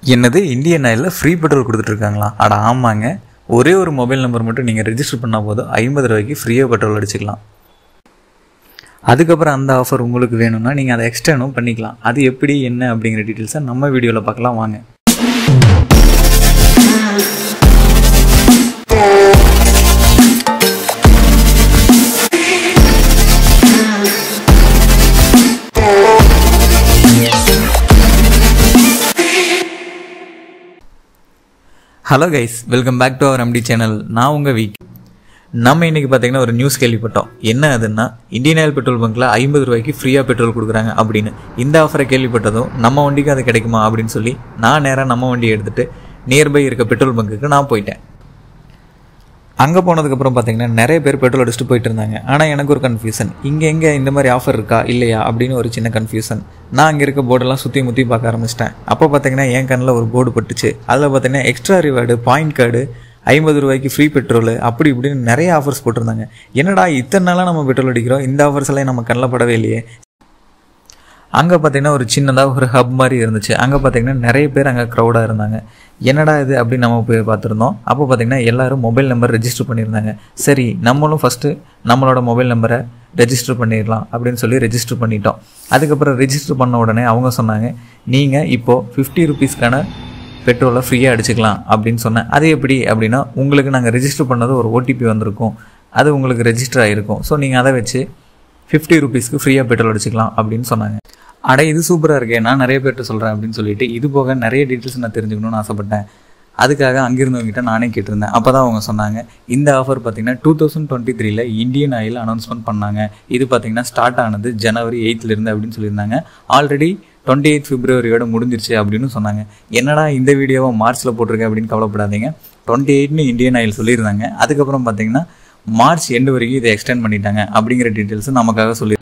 என்னது இந்தியன் ஆயிலில் free petrol கொடுத்துட்ருக்காங்களா அட ஆமாங்க ஒரே ஒரு மொபைல் நம்பர் மட்டும் நீங்கள் ரெஜிஸ்டர் பண்ணால் போதும் ஐம்பது ரூபாய்க்கு ஃப்ரீயாக பெட்ரோல் அடிச்சுக்கலாம் அதுக்கப்புறம் அந்த ஆஃபர் உங்களுக்கு வேணும்னா நீங்கள் அதை எக்ஸ்டர்னும் பண்ணிக்கலாம் அது எப்படி என்ன அப்படிங்கிற டீட்டெயில்ஸை நம்ம வீடியோவில் பார்க்கலாம் வாங்க hello guys welcome back to our MT channel நான் உங்கள் வீக் நம்ம இன்னைக்கு பார்த்தீங்கன்னா ஒரு நியூஸ் கேள்விப்பட்டோம் என்ன அதுன்னா இந்தியன் ஆயில் பெட்ரோல் பங்க்கில் ஐம்பது ரூபாய்க்கு ஃப்ரீயாக பெட்ரோல் கொடுக்குறாங்க அப்படின்னு இந்த ஆஃபரை கேள்விப்பட்டதும் நம்ம வண்டிக்கு அது கிடைக்குமா அப்படின்னு சொல்லி நான் நேராக நம்ம வண்டியை எடுத்துகிட்டு நியர்பை இருக்க பெட்ரோல் பங்க்குக்கு நான் போயிட்டேன் அங்கே போனதுக்கப்புறம் பார்த்தீங்கன்னா நிறைய பேர் பெட்ரோல் அடிச்சுட்டு போயிட்டு இருந்தாங்க ஆனால் எனக்கு ஒரு கன்ஃபியூஷன் இங்கே எங்கே இந்த மாதிரி ஆஃபர் இருக்கா இல்லையா அப்படின்னு ஒரு சின்ன கன்ஃபியூஷன் நான் அங்கே இருக்க போர்டெல்லாம் சுற்றி முற்றி பார்க்க ஆரம்பிச்சிட்டேன் அப்போ பார்த்தீங்கன்னா என் கண்ணில் ஒரு போர்டு பட்டுச்சு அதில் பார்த்தீங்கன்னா எக்ஸ்ட்ரா ரிவார்டு பாயிண்ட் கார்டு ஐம்பது ரூபாய்க்கு ஃப்ரீ பெட்ரோல் அப்படி இப்படின்னு நிறைய ஆஃபர்ஸ் போட்டிருந்தாங்க என்னடா இத்தனை நாளாக நம்ம பெட்ரோல் அடிக்கிறோம் இந்த ஆஃபர்ஸ் எல்லாம் நம்ம கண்ணில் படவே இல்லையே அங்கே பார்த்தீங்கன்னா ஒரு சின்னதாக ஒரு ஹப் மாதிரி இருந்துச்சு அங்கே பார்த்தீங்கன்னா நிறைய பேர் அங்கே க்ரௌடாக இருந்தாங்க என்னடா இது அப்படின்னு நம்ம போய் பார்த்துருந்தோம் அப்போ பார்த்தீங்கன்னா எல்லாரும் மொபைல் நம்பர் ரெஜிஸ்டர் பண்ணியிருந்தாங்க சரி நம்மளும் ஃபஸ்ட்டு நம்மளோட மொபைல் நம்பரை ரெஜிஸ்டர் பண்ணிடலாம் அப்படின்னு சொல்லி ரெஜிஸ்டர் பண்ணிட்டோம் அதுக்கப்புறம் ரெஜிஸ்டர் பண்ண உடனே அவங்க சொன்னாங்க நீங்கள் இப்போது ஃபிஃப்டி ருபீஸ்க்கான பெட்ரோலை ஃப்ரீயாக அடிச்சுக்கலாம் அப்படின்னு சொன்னேன் அது எப்படி அப்படின்னா உங்களுக்கு நாங்கள் ரெஜிஸ்டர் பண்ணது ஒரு ஓடிபி வந்திருக்கும் அது உங்களுக்கு ரெஜிஸ்டர் ஆகிருக்கும் ஸோ நீங்கள் அதை வச்சு ஃபிஃப்டி ருபீஸ்க்கு ஃப்ரீயாக பெட்ரோல் அடிச்சுக்கலாம் அப்படின்னு சொன்னாங்க அட இது சூப்பராக இருக்கே நான் நிறைய பேர்கிட்ட சொல்கிறேன் அப்படின்னு சொல்லிட்டு இது போக நிறைய டீட்டெயில்ஸ் நான் தெரிஞ்சுக்கணும்னு ஆசைப்பட்டேன் அதுக்காக அங்கிருந்தவங்ககிட்ட நானே கேட்டிருந்தேன் அப்போ தான் அவங்க சொன்னாங்க இந்த ஆஃபர் பார்த்தீங்கன்னா டூ தௌசண்ட் டுவெண்ட்டி த்ரீல இந்தியன் ஆயில் அனௌன்ஸ்மெண்ட் பண்ணாங்க இது பார்த்தீங்கன்னா ஸ்டார்ட் ஆனது ஜனவரி எயித்துலேருந்து அப்படின்னு சொல்லியிருந்தாங்க ஆல்ரெடி டுவெண்ட்டி எயிட் பிப்ரவரியோட முடிஞ்சிருச்சு அப்படின்னு சொன்னாங்க என்னடா இந்த வீடியோவை மார்ச்சில் போட்டிருக்கேன் அப்படின்னு கவலைப்படாதீங்க டுவெண்ட்டி எயிட்னு இந்தியன் ஆயில் சொல்லியிருந்தாங்க அதுக்கப்புறம் பார்த்தீங்கன்னா மார்ச் எண்டு வரைக்கும் இதை எக்ஸ்டெண்ட் பண்ணிட்டாங்க அப்படிங்கிற டீட்டெயில்ஸ் நமக்காக சொல்லி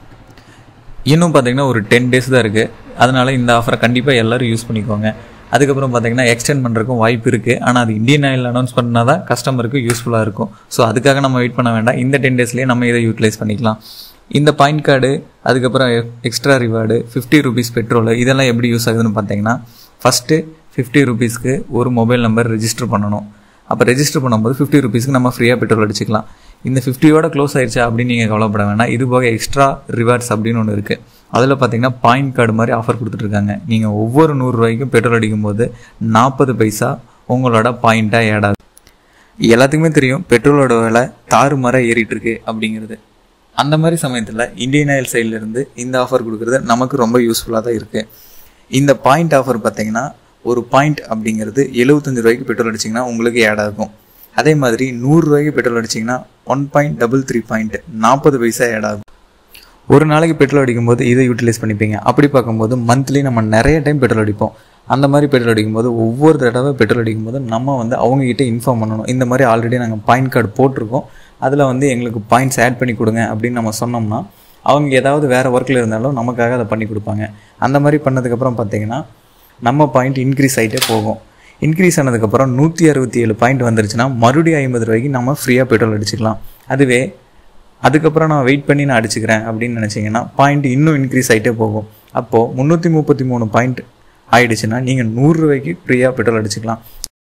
இன்னும் பார்த்தீங்கன்னா ஒரு டென் டேஸ் தான் இருக்குது அதனால் இந்த ஆஃபரை கண்டிப்பாக எல்லோரும் யூஸ் பண்ணிக்கோங்க அதுக்கப்புறம் பார்த்தீங்கன்னா எக்ஸ்டெண்ட் பண்ணுறதுக்கும் வாய்ப்பு இருக்குது ஆனால் அது இந்தியன் ஆயில் அனௌன்ஸ் பண்ணால் தான் கஸ்டமருக்கு யூஸ்ஃபுல்லாக இருக்கும் ஸோ அதுக்காக நம்ம வெயிட் பண்ண வேண்டாம் இந்த டென் டேஸ்லேயே நம்ம இதை யூட்டிலைஸ் பண்ணிக்கலாம் இந்த பாயிண்ட் கார்டு அதுக்கப்புறம் extra reward fifty rupees petrol இதெல்லாம் எப்படி யூஸ் ஆகுதுன்னு பார்த்தீங்கன்னா ஃபஸ்ட்டு ஃபிஃப்டி ருபீஸ்க்கு ஒரு மொபைல் நம்பர் ரெஜிஸ்டர் பண்ணணும் அப்போ ரெஜிஸ்டர் பண்ணும்போது ஃபிஃப்டி ருபீஸ்க்கு நம்ம ஃப்ரீயாக பெட்ரோல் அடிச்சுக்கலாம் இந்த ஃபிஃப்டியோட க்ளோஸ் ஆயிடுச்சா அப்படின்னு நீங்கள் கவலைப்பட வேணாம் இது போக எக்ஸ்ட்ரா ரிவார்ட்ஸ் அப்படின்னு ஒன்று இருக்குது அதில் பார்த்தீங்கன்னா பாயிண்ட் கார்டு மாதிரி ஆஃபர் கொடுத்துட்ருக்காங்க நீங்கள் ஒவ்வொரு நூறுரூவாய்க்கும் பெட்ரோல் அடிக்கும்போது நாற்பது பைசா உங்களோட பாயிண்ட்டாக ஆட் ஆகும் எல்லாத்துக்குமே தெரியும் பெட்ரோலோட விலை தாறுமாறாக ஏறிட்டு இருக்கு அப்படிங்கிறது அந்த மாதிரி சமயத்தில் இந்தியன் ஆயில் சைட்லேருந்து இந்த ஆஃபர் கொடுக்குறது நமக்கு ரொம்ப யூஸ்ஃபுல்லாக தான் இருக்குது இந்த பாயிண்ட் ஆஃபர் பார்த்தீங்கன்னா ஒரு பாயிண்ட் அப்படிங்கிறது எழுபத்தஞ்சு ரூபாய்க்கு பெட்ரோல் அடிச்சிங்கன்னா உங்களுக்கு ஆட் ஆகும் அதே மாதிரி நூறுரூவாய்க்கு பெட்ரோல் அடிச்சிங்கன்னா one point double three point நாற்பது பைசா ஆட் ஆகும் ஒரு நாளைக்கு பெட்ரோல் அடிக்கும்போது இதை யூட்டிலைஸ் பண்ணிப்பீங்க அப்படி பார்க்கும்போது மந்த்லி நம்ம நிறைய டைம் பெட்ரோல் அடிப்போம் அந்த மாதிரி பெட்ரோல் அடிக்கும்போது ஒவ்வொரு தடவை பெட்ரோல் அடிக்கும்போது நம்ம வந்து அவங்ககிட்ட இன்ஃபார்ம் பண்ணணும் இந்த மாதிரி ஆல்ரெடி நாங்கள் பாயிண்ட் கார்டு போட்டிருக்கோம் அதில் வந்து எங்களுக்கு பாயிண்ட்ஸ் ஆட் பண்ணி கொடுங்க அப்படின்னு நம்ம சொன்னோம்னா அவங்க ஏதாவது வேறு ஒர்க்கில் இருந்தாலும் நமக்காக அதை பண்ணி கொடுப்பாங்க அந்த மாதிரி பண்ணதுக்கப்புறம் பார்த்தீங்கன்னா நம்ம பாயிண்ட் இன்க்ரீஸ் ஆகிட்டே போகும் இன்க்ரீஸ் ஆனதுக்கப்புறம் நூற்றி அறுபத்தி ஏழு பாயிண்ட் வந்துருச்சுன்னா மறுபடியும் ஐம்பது ரூபாய்க்கு நம்ம ஃப்ரீயாக பெட்ரோல் அடிச்சுக்கலாம் அதுவே அதுக்கப்புறம் நான் வெயிட் பண்ணி நான் அடிச்சுக்கிறேன் அப்படின்னு நினச்சிங்கன்னா பாயிண்ட் இன்னும் இன்க்ரீஸ் ஆகிட்டே போகும் அப்போது முந்நூற்றி முப்பத்தி மூணு பாயிண்ட் ஆயிடுச்சுன்னா நீங்கள் நூறுரூவாய்க்கு ஃப்ரீயாக பெட்ரோல் அடிச்சுக்கலாம்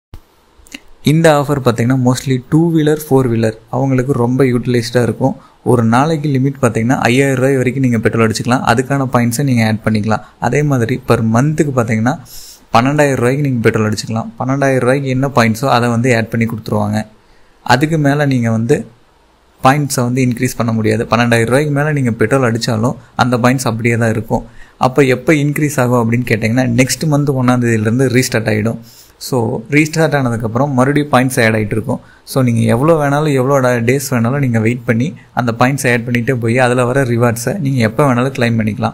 இந்த ஆஃபர் பார்த்தீங்கன்னா mostly two wheeler four wheeler அவங்களுக்கு ரொம்ப யூட்டிலைஸ்டாக இருக்கும் ஒரு நாளைக்கு லிமிட் பார்த்தீங்கன்னா ஐயாயிரம் ரூபாய் வரைக்கும் நீங்கள் பெட்ரோல் அடிச்சுக்கலாம் அதுக்கான பாயிண்ட்ஸை நீங்கள் ஆட் பண்ணிக்கலாம் அதே மாதிரி பர் மந்த்துக்கு பார்த்தீங்கன்னா பன்னெண்டாயிரம் ரூபாய்க்கு நீங்கள் பெட்ரோல் அடிச்சுக்கலாம் பன்னெண்டாயிரம் ரூபாய்க்கு என்ன பாயிண்ட்ஸோ அதை வந்து ஆட் பண்ணி கொடுத்துருவாங்க அதுக்கு மேலே நீங்கள் வந்து பாயிண்ட்ஸை வந்து இன்க்ரீஸ் பண்ண முடியாது பன்னெண்டாயிரம் ரூபாய்க்கு மேலே நீங்கள் பெட்ரோல் அடித்தாலும் அந்த பாயிண்ட்ஸ் அப்படியே தான் இருக்கும் அப்போ எப்போ இன்க்ரீஸ் ஆகும் அப்படின்னு கேட்டிங்கன்னா நெக்ஸ்ட் மந்த் ஒன்றாந்தேதியிலேருந்து ரீஸ்டார்ட் ஆகிடும் ஸோ ரீஸ்டார்ட் ஆனதுக்கப்புறம் மறுபடியும் பாயிண்ட்ஸ் ஆட் ஆகிட்டு இருக்கும் ஸோ நீங்கள் எவ்வளோ வேணாலும் எவ்வளோ டேஸ் வேணாலும் நீங்கள் வெயிட் பண்ணி அந்த பாயிண்ட்ஸ் ஆட் பண்ணிகிட்டே போய் அதில் வர ரிவார்ட்ஸை நீங்கள் எப்போ வேணாலும் கிளைம் பண்ணிக்கலாம்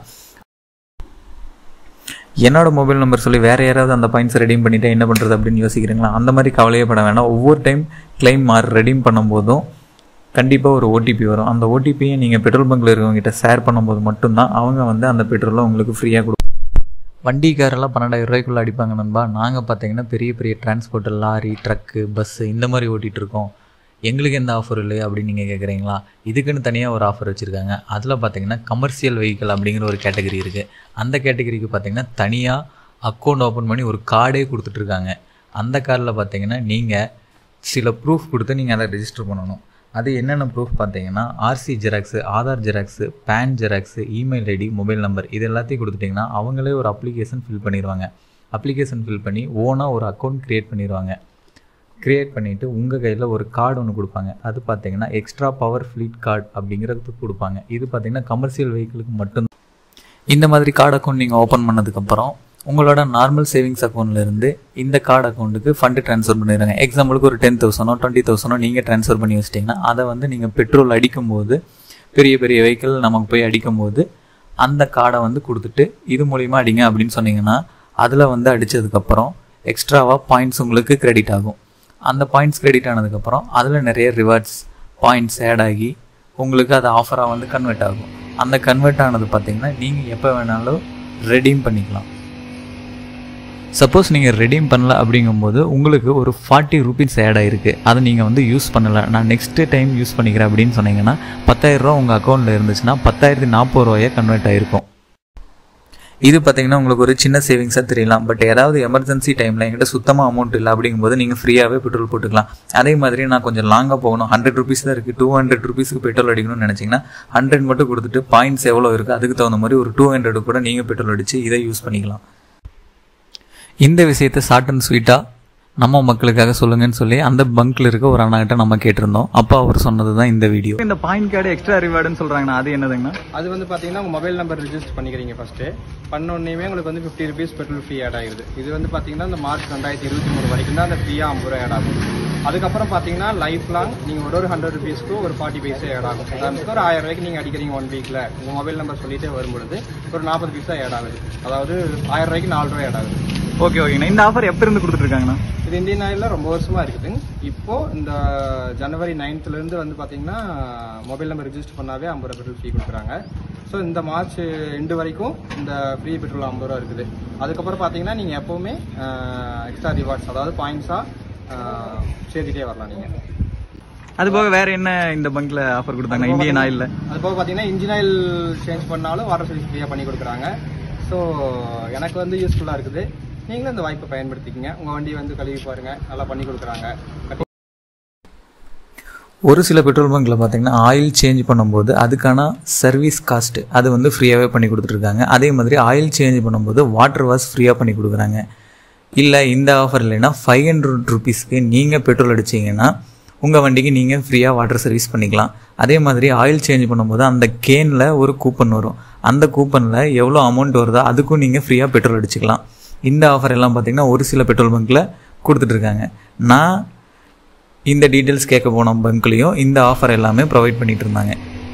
என்னோட மொபைல் நம்பர் சொல்லி வேறு யாராவது அந்த பாயிண்ட்ஸ் ரெடீம் பண்ணிவிட்டு என்ன பண்ணுறது அப்படின்னு யோசிக்கிறீங்களா அந்த மாதிரி கவலையே பட வேணாம் ஒவ்வொரு டைம் கிளைம் மார் ரெடீம் பண்ணும்போதும் கண்டிப்பாக ஒரு ஓடிபி வரும் அந்த ஓடிபியை நீங்கள் பெட்ரோல் பங்கில் இருக்கவங்ககிட்ட ஷேர் பண்ணும்போது மட்டும்தான் அவங்க வந்து அந்த பெட்ரோலை உங்களுக்கு ஃப்ரீயாக கொடுக்கும் வண்டிக்காரெல்லாம் பன்னெண்டாயிரம் ரூபாய்க்குள்ளே அடிப்பாங்க நண்பா நாங்கள் பார்த்தீங்கன்னா பெரிய பெரிய டிரான்ஸ்போர்ட் லாரி ட்ரக்கு பஸ்ஸு இந்த மாதிரி ஓட்டிகிட்டு இருக்கோம் எங்களுக்கு எந்த ஆஃபர் இல்லை அப்படின்னு நீங்கள் கேட்குறீங்களா இதுக்குன்னு தனியாக ஒரு ஆஃபர் வச்சுருக்காங்க அதில் பார்த்தீங்கன்னா கமர்ஷியல் வெஹிக்கிள் அப்படிங்கிற ஒரு கேட்டகரி இருக்குது அந்த கேட்டகரிக்கு பார்த்தீங்கன்னா தனியாக அக்கௌண்ட் ஓப்பன் பண்ணி ஒரு கார்டே கொடுத்துட்ருக்காங்க அந்த கார்டில் பார்த்தீங்கன்னா நீங்கள் சில ப்ரூஃப் கொடுத்து நீங்கள் அதை ரெஜிஸ்டர் பண்ணணும் அது என்னென்ன ப்ரூஃப் பார்த்தீங்கன்னா RC xerox Aadhaar xerox PAN xerox email ID mobile number இது எல்லாத்தையும் கொடுத்துட்டிங்கன்னா அவங்களே ஒரு அப்ளிகேஷன் ஃபில் பண்ணிடுவாங்க அப்ளிகேஷன் ஃபில் பண்ணி ஓனாக ஒரு அக்கௌண்ட் க்ரியேட் பண்ணிடுவாங்க க்ரியேட் பண்ணிவிட்டு உங்கள் கையில் ஒரு கார்டு ஒன்று கொடுப்பாங்க அது பார்த்தீங்கன்னா எக்ஸ்ட்ரா பவர் ஃப்ளீட் கார்டு அப்படிங்கிறதுக்கு கொடுப்பாங்க இது பார்த்தீங்கன்னா கமர்ஷியல் வெஹிக்கிளுக்கு மட்டும் இந்த மாதிரி கார்டு அக்கௌண்ட் நீங்கள் ஓப்பன் பண்ணதுக்கப்புறம் உங்களோட நார்மல் சேவிங்ஸ் அக்கௌண்ட்லேருந்து இந்த கார்டு அக்கௌண்ட்டுக்கு ஃபண்டு ட்ரான்ஸ்ஃபர் பண்ணிடுறாங்க எக்ஸாம்பிளுக்கு ஒரு டென் தௌசண்டோ டுவெண்ட்டி தௌசண்டோ நீங்கள் ட்ரான்ஸ்ஃபர் பண்ணி வச்சிட்டிங்கன்னா அதை வந்து நீங்கள் பெட்ரோல் அடிக்கும்போது பெரிய பெரிய வெஹிக்கிள் நமக்கு போய் அடிக்கும்போது அந்த கார்டை வந்து கொடுத்துட்டு இது மூலிமா அடிங்க அப்படின்னு சொன்னீங்கன்னா அதில் வந்து அடித்ததுக்கப்புறம் எக்ஸ்ட்ராவாக பாயிண்ட்ஸ் உங்களுக்கு கிரெடிட் ஆகும் அந்த பாயிண்ட்ஸ் கிரெடிட் ஆனதுக்கப்புறம் அதில் நிறைய ரிவார்ட்ஸ் பாயிண்ட்ஸ் ஆட் ஆகி உங்களுக்கு அது ஆஃபராக வந்து கன்வெர்ட் ஆகும் அந்த கன்வெர்ட் ஆனது பார்த்தீங்கன்னா நீங்கள் எப்போ வேணாலும் ரெடீம் பண்ணிக்கலாம் சப்போஸ் நீங்கள் ரெடீம் பண்ணல அப்படிங்கும்போது உங்களுக்கு ஒரு ஃபார்ட்டி ருபீஸ் ஆட் ஆகிருக்கு அதை நீங்கள் வந்து யூஸ் பண்ணலை நான் நெக்ஸ்ட்டு டைம் யூஸ் பண்ணிக்கிறேன் அப்படின்னு சொன்னீங்கன்னா பத்தாயிரரூவா உங்கள் அக்கௌண்ட்டில் இருந்துச்சுன்னா பத்தாயிரத்தி நாற்பது ரூபாயை கன்வெர்ட் ஆகிருக்கும் இது பார்த்தீங்கன்னா உங்களுக்கு ஒரு சின்ன சேவிங்ஸாக தெரியலாம் பட் ஏதாவது எமர்ஜென்சி டைமில் என்கிட்ட சுத்தமாக அமௌண்ட் இல்லை அப்படிங்கும்போது நீங்கள் ஃப்ரீயாகவே பெட்ரோல் போட்டுக்கலாம் அதே மாதிரி நான் கொஞ்சம் லாங்காக போகணும் ஹண்ட்ரட் ருபீஸ் தான் இருக்குது டூ ஹண்ட்ரட் ருபீஸ்க்கு பெட்ரோல் அடிக்கணும்னு நினச்சிங்கன்னா ஹண்ட்ரட் மட்டும் கொடுத்துட்டு பாயிண்ட்ஸ் எவ்வளோ இருக்குது அதுக்கு தகுந்த மாதிரி ஒரு டூ ஹண்ட்ரட் கூட நீங்கள் பெட்ரோல் அடித்து இதை யூஸ் பண்ணிக்கலாம் இந்த விஷயத்தை ஷார்ட் அண்ட் ஸ்வீட்டாக நம்ம மக்களுக்காக சொல்லுங்கன்னு சொல்லி அந்த பங்க்ல இருக்க ஒரு அண்ணாகிட்ட நம்ம கேட்டிருந்தோம் அப்போ அவர் சொன்னது தான் இந்த வீடியோ இந்த பாயிண்ட் கார்டு எக்ஸ்ட்ரா ரிவார்டுன்னு சொல்றாங்கண்ணா அது என்னதுங்கண்ணா அது வந்து பார்த்தீங்கன்னா உங்கள் மொபைல் நம்பர் ரிஜிஸ்டர் பண்ணிக்கிறீங்க ஃபஸ்ட்டு பண்ணோடனே உங்களுக்கு வந்து fifty rupees petrol free add ஆகிடுது இது வந்து பார்த்தீங்கன்னா இந்த மார்ச் ரெண்டாயிரத்தி இருபத்தி மூணு வரைக்கும் தான் அந்த ஃப்ரீயாக ஐம்பது ரூபா ஆட் ஆகும் அதுக்கப்புறம் பார்த்தீங்கன்னா லைஃப் லாங் நீங்கள் ஒரு ஒரு ஹண்ட்ரட் ருபீஸ்க்கு ஒரு ஃபார்ட்டி பைசே ஆட் ஆகும் உதாரணத்துக்கு ஒரு ஆயிரம் ரூபாய்க்கு நீங்கள் அடிக்கிறீங்க ஒன் வீக்கில் உங்கள் மொபைல் நம்பர் சொல்லிட்டே வரும்பொழுது ஒரு நாற்பது பைசா ஆட் ஆகுது அதாவது ஆயிரம் ரூபாய்க்கு நாலு ரூபாய் ஆட் ஆகுது ஓகே ஓகேண்ணா இந்த ஆஃபர் எப்போ இருந்து கொடுத்துருக்காங்கண்ணா இது இந்தியன் ஆயிலில் ரொம்ப வருஷமா இருக்குது இப்போ இந்த ஜனவரி 9th ல இருந்து வந்து பார்த்தீங்கன்னா மொபைல் நம்பர் ரிஜிஸ்டர் பண்ணாவே ஐம்பது ரூபா பெட்ரோல் ஃப்ரீ கொடுக்குறாங்க ஸோ இந்த மார்ச் எண்டு வரைக்கும் இந்த ஃப்ரீ பெட்ரோல் ஐம்பது ரூபா இருக்குது அதுக்கப்புறம் பார்த்தீங்கன்னா நீங்கள் எப்போவுமே எக்ஸ்ட்ரா ரிவார்ட்ஸ் அதாவது பாயிண்ட்ஸாக சேர்த்துட்டே வரலாம் நீங்கள் அது போக வேற என்ன இந்த பங்க்ல ஆஃபர் கொடுத்தாங்க இந்தியன் ஆயில்ல அது போக பார்த்தீங்கன்னா இன்ஜின் ஆயில் சேஞ்ச் பண்ணாலும் வாட்டர் சர்வீஸ் ஃப்ரீயாக பண்ணி கொடுக்குறாங்க ஸோ எனக்கு வந்து யூஸ்ஃபுல்லாக இருக்குது நீங்களும் இந்த வாய்ப்பை பயன்படுத்திக்கங்க உங்கள் வண்டியை வந்து கழுவி பாருங்கள் நல்லா பண்ணி கொடுக்குறாங்க ஒரு சில பெட்ரோல் பங்க்கில் பார்த்தீங்கன்னா ஆயில் சேஞ்ச் பண்ணும்போது அதுக்கான சர்வீஸ் காஸ்ட் அது வந்து ஃப்ரீயாகவே பண்ணி கொடுத்துருக்காங்க அதே மாதிரி ஆயில் சேஞ்ச் பண்ணும்போது வாட்டர் வாஷ் ஃப்ரீயாக பண்ணி கொடுக்குறாங்க இல்லை இந்த ஆஃபர் இல்லைன்னா ஃபைவ் ஹண்ட்ரட் ருபீஸ்க்கு நீங்கள் பெட்ரோல் அடிச்சீங்கன்னா உங்கள் வண்டிக்கு நீங்கள் ஃப்ரீயாக வாட்டர் சர்வீஸ் பண்ணிக்கலாம் அதே மாதிரி ஆயில் சேஞ்ச் பண்ணும்போது அந்த கேனில் ஒரு கூப்பன் வரும் அந்த கூப்பனில் எவ்வளோ அமௌண்ட் வருதோ அதுக்கும் நீங்கள் ஃப்ரீயாக பெட்ரோல் அடிச்சுக்கலாம் இந்த ஆஃபர் எல்லாம் பார்த்தீங்கன்னா ஒரு சில பெட்ரோல் பங்க்கில் கொடுத்துட்ருக்காங்க நான் இந்த டீட்டெயில்ஸ் கேட்க போன பங்க்லேயும் இந்த ஆஃபர் எல்லாமே ப்ரொவைட் பண்ணிட்டு இருந்தாங்க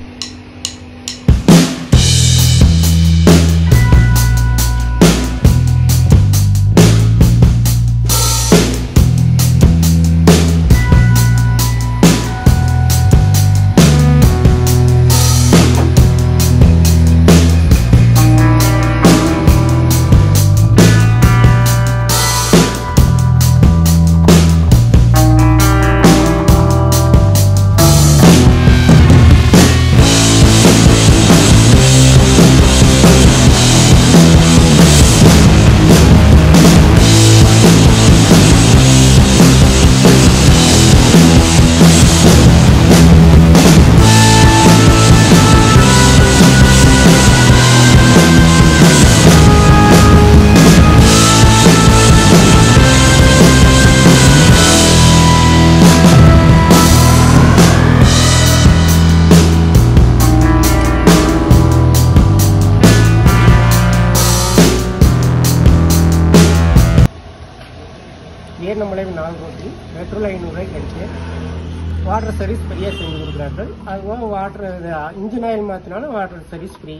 ஏர்நமலைவு நாலு ரோட்டில் பெட்ரோல் ஐநூறுரூவாய்க்கு அடிச்சு வாட்டர் சர்வீஸ் ஃப்ரீயாக செஞ்சு கொடுக்குறார்கள் அதுபோக வாட்டர் இன்ஜின் ஆயில் மாற்றினாலும் வாட்டர் சர்வீஸ் ஃப்ரீ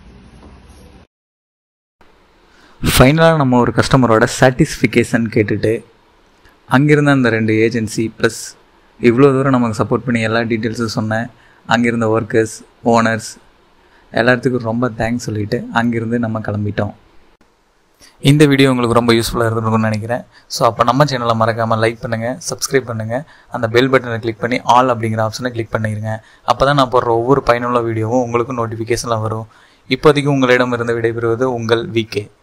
ஃபைனலாக நம்ம ஒரு கஸ்டமரோட சாட்டிஸ்ஃபிகேஷன் கேட்டுட்டு அங்கிருந்த அந்த ரெண்டு ஏஜென்சி ப்ளஸ் இவ்வளோ தூரம் நமக்கு சப்போர்ட் பண்ணி எல்லா டீட்டெயில்ஸும் சொன்னேன் அங்கிருந்த ஒர்க்கர்ஸ் ஓனர்ஸ் எல்லாத்துக்கும் ரொம்ப தேங்க்ஸ் சொல்லிட்டு அங்கிருந்து நம்ம கிளம்பிட்டோம் இந்த வீடியோ உங்களுக்கு ரொம்ப யூஸ்ஃபுல்லாக இருந்திருக்கும்னு நினைக்கிறேன் ஸோ அப்போ நம்ம சேனலை மறக்காமல் லைக் பண்ணுங்கள் சப்ஸ்கிரைப் பண்ணுங்கள் அந்த பெல் பட்டனை கிளிக் பண்ணி ஆல் அப்படிங்கிற ஆப்ஷனை கிளிக் பண்ணிடுங்க அப்போ தான் நான் போடுற ஒவ்வொரு பயனுள்ள வீடியோவும் உங்களுக்கு நோட்டிஃபிகேஷனில் வரும் இப்போதைக்கு உங்களிடம் இருந்து விடைபெறுவது உங்கள் விகே